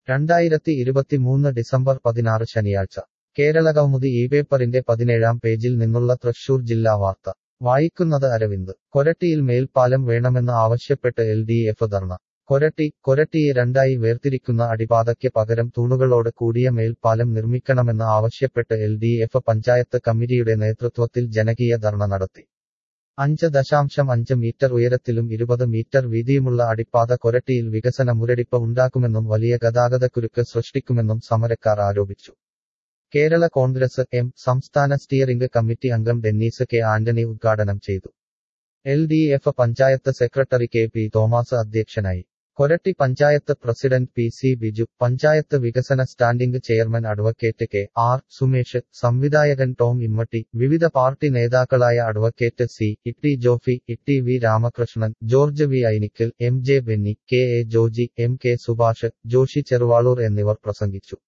രണ്ടായിരത്തി ഇരുപത്തിമൂന്ന് ഡിസംബർ പതിനാറ് ശനിയാഴ്ച കേരളകൗമുദി ഈ പേപ്പറിന്റെ പതിനേഴാം പേജിൽ നിന്നുള്ള തൃശൂർ ജില്ലാ വാർത്ത വായിക്കുന്നത് അരവിന്ദ് കൊരട്ടിയിൽ മേൽപ്പാലം വേണമെന്ന് ആവശ്യപ്പെട്ട് L D F dharna Koratty കൊരട്ടിയെ രണ്ടായി വേർതിരിക്കുന്ന അടിപാതയ്ക്ക് പകരം തൂണുകളോട് കൂടിയ മേൽപ്പാലം നിർമ്മിക്കണമെന്ന് ആവശ്യപ്പെട്ട് എൽ ഡി എഫ് പഞ്ചായത്ത് കമ്മിറ്റിയുടെ നേതൃത്വത്തിൽ ജനകീയ ധർണ നടത്തി അഞ്ച് ദശാംശം അഞ്ച് മീറ്റർ ഉയരത്തിലും ഇരുപത് മീറ്റർ വീതിയുമുള്ള അടിപ്പാത കൊരട്ടിയിൽ വികസന മുരടിപ്പ് ഉണ്ടാക്കുമെന്നും വലിയ ഗതാഗതക്കുരുക്ക് സൃഷ്ടിക്കുമെന്നും സമരക്കാർ ആരോപിച്ചു കേരള കോൺഗ്രസ് എം സംസ്ഥാന സ്റ്റിയറിംഗ് കമ്മിറ്റി അംഗം ഡെന്നീസ് കെ ആന്റണി ഉദ്ഘാടനം ചെയ്തു L D F panchayat secretary K P Thomas അധ്യക്ഷനായി Koratty panchayat president P C Biju panchayat വികസന standing chairman advocate K R Sumesh സംവിധായകൻ ടോം ഇമ്മട്ടി വിവിധ പാർട്ടി നേതാക്കളായ advocate C Itty Jofi Itty V Ramakrishnan George V Ainikkal M J Benny K A Joji M K Subhash Joshy Cheruvaloor എന്നിവർ പ്രസംഗിച്ചു